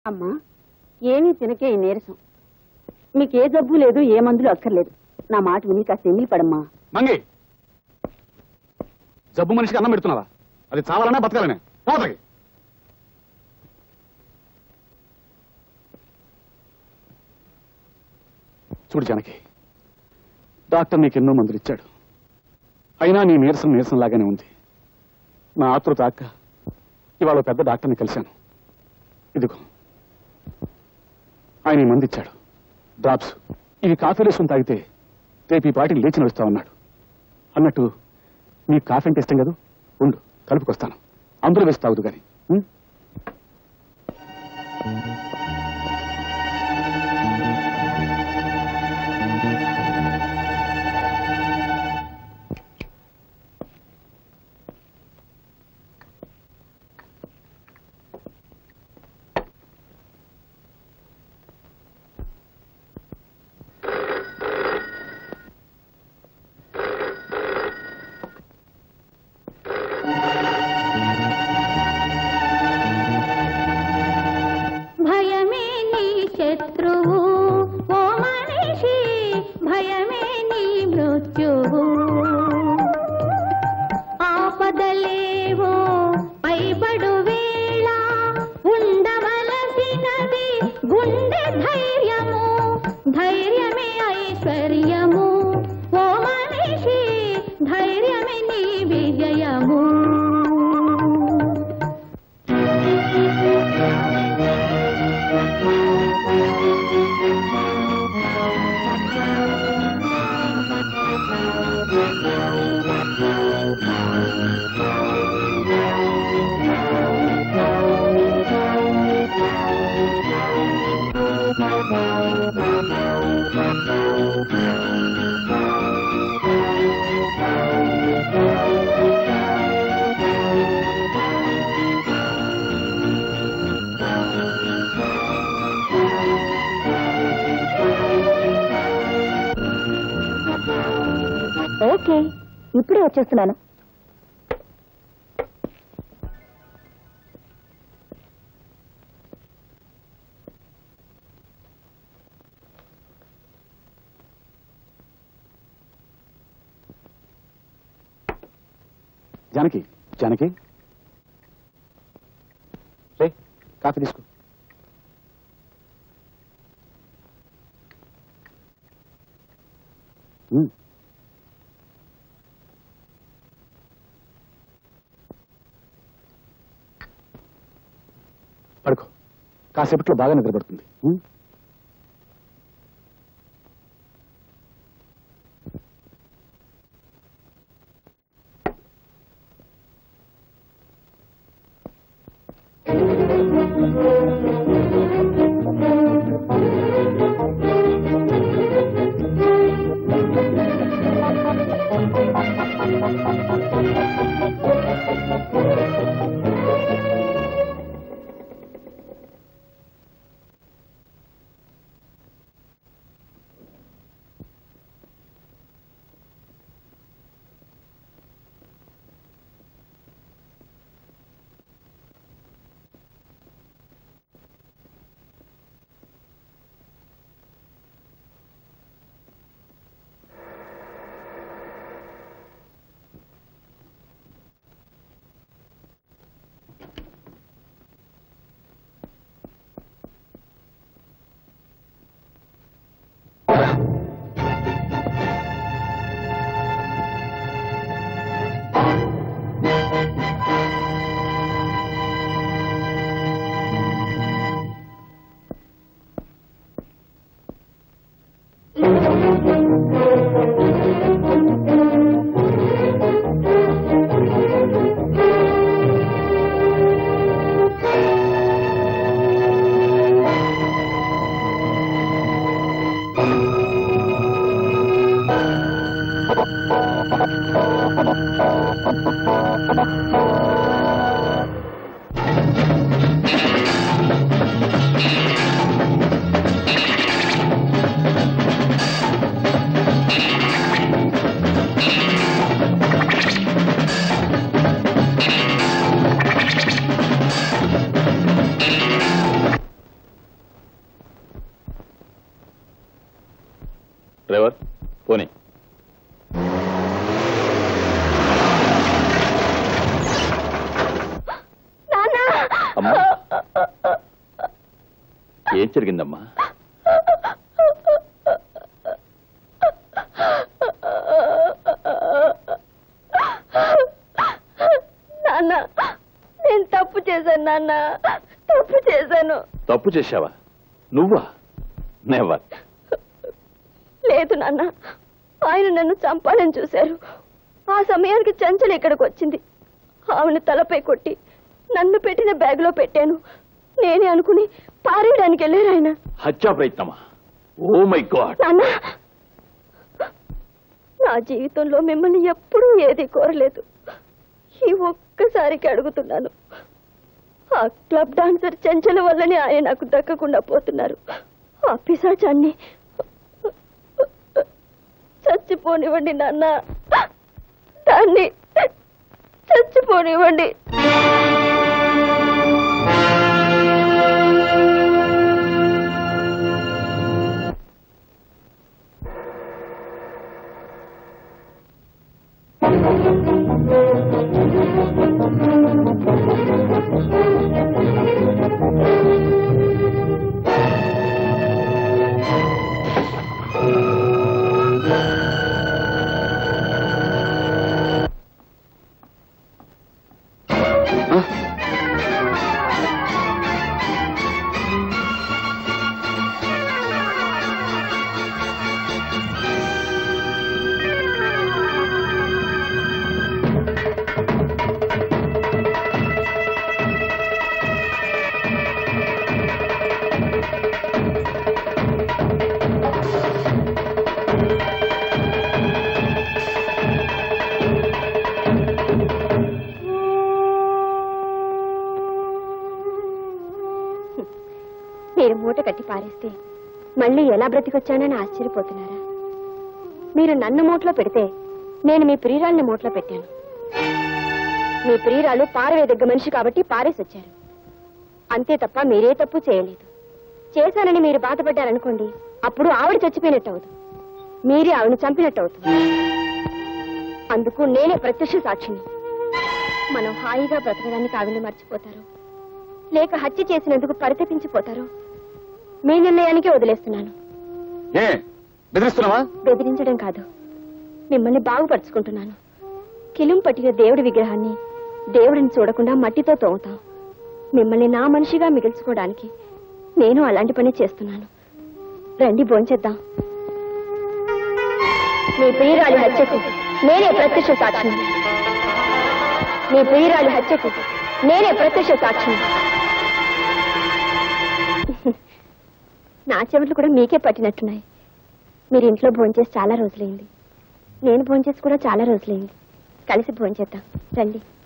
అమ్మా ఏమీ తినకే ఈ నీరసం మీకు ఏ జబ్బు లేదు ఏ మందులు అక్కర్లేదు నా మాట విని కాస్త ఎమిలి పడమ్మా మంగి జబ్బు మనిషికి అన్నం పెడుతున్నావా అది చావాలనే బతకాలనే పోతకి చూడు జానకి డాక్టర్ నీకు ఎన్నో మందులు ఇచ్చాడు అయినా నీ నీరసం నీరసం లాగానే ఉంది నా ఆతృత అక్క ఇవాళ ఓ పెద్ద డాక్టర్ని కలిశాను ఇదిగో ఆయన ఈ మంది ఇచ్చాడు డ్రాప్స్ ఇవి కాఫీ వేసుకుని తాగితే రేపు ఈ పాటికి లేచి నడుస్తా ఉన్నాడు అన్నట్టు నీకు కాఫీ అంటే ఇష్టం కదా ఉండు కలుపుకొస్తాను అందులో వేసి తాగుదు గాని ఉం? భయమే నీ శత్రువు ఓ మనిషి భయమే నీ మృత్యువు ఆపదలేవో పైబడు వేళ ఉండవలసినది గుండె ధైర్యము ధైర్యమే ఐశ్వర్యము ఓ మనిషి ధైర్యమే నీ విజయము ఓకే ఇప్పుడే వచ్చేస్తున్నాను జానకి జానకి రే కాఫీ తీసుకో ఉం. పడుకో కాసేపట్లో బాగా నిద్రపడుతుంది ఉం? జరిగిందమ్మా నాన్న నేను తప్పు చేశాను నాన్న తప్పు చేశాను తప్పు చేశావా నువ్వా నెవర్ లేదు నాన్న ఆయన నన్ను చంపాలని చూశారు ఆ సమయానికి చంచల ఇక్కడికి వచ్చింది ఆమెను తలపై కొట్టి నన్ను పెట్టిన బ్యాగ్ లో పెట్టాను నేనే అనుకుని పారేయడానికి వెళ్ళారు ఆయన హత్యా ప్రయత్నమా ఓ మై గాడ్ నాన్న నా జీవితంలో మిమ్మల్ని ఎప్పుడూ ఏది కోరలేదు ఈ ఒక్కసారికి అడుగుతున్నాను ఆ క్లబ్ డాన్సర్ చెంచల వల్లనే ఆయన నాకు దక్కకుండా పోతున్నారు ఆ పిశాచాన్ని చచ్చిపోనివ్వండి నాన్న దాన్ని చచ్చిపోనివ్వండి మీరు మూట కట్టి పారేస్తే మళ్ళీ ఎలా బ్రతికొచ్చానని ఆశ్చర్యపోతున్నారా మీరు నన్ను మూటలో పెడితే నేను మీ ప్రియురాల్ని మూటలో పెట్టాను మీ ప్రియురాలు పారవేదగ్గ మనిషి కాబట్టి పారేసి వచ్చారు అంతే తప్ప మీరే తప్పు చేయలేదు చేశానని మీరు బాధపడ్డారనుకోండి అప్పుడు ఆవిడ చచ్చిపోయినట్టు అవుతుంది మీరే ఆవిడని చంపినట్టు అవుతుంది అందుకు నేనే ప్రత్యక్ష సాక్షిని మనం హాయిగా బ్రతకడానికి ఆవిడని మర్చిపోతారు లేక హత్య చేసినందుకు పరితపించిపోతారు మీ నిర్ణయానికే వదిలేస్తున్నాను ఏ బెదిరిస్తున్నావా బెదిరించడం కాదు మిమ్మల్ని బాగుపరుచుకుంటున్నాను కిలుం పట్టిన దేవుడి విగ్రహాన్ని దేవుడిని చూడకుండా మట్టితో తోముతాం మిమ్మల్ని నా మనిషిగా మిగిల్చుకోవడానికి నేను అలాంటి పని చేస్తున్నాను రండి భోంచేద్దాం మీ ప్రియురాలి హత్యకు నేనే ప్రత్యక్ష సాక్షిని మీ ప్రియురాలి హత్యకు నేనే ప్రత్యక్ష సాక్షిని నా చెవులు కూడా మీకే పట్టినట్టున్నాయి మీరు ఇంట్లో భోంచేసి చాలా రోజులైంది నేను భోంచేసి కూడా చాలా రోజులైంది కలిసి భోంచేద్దాం రండి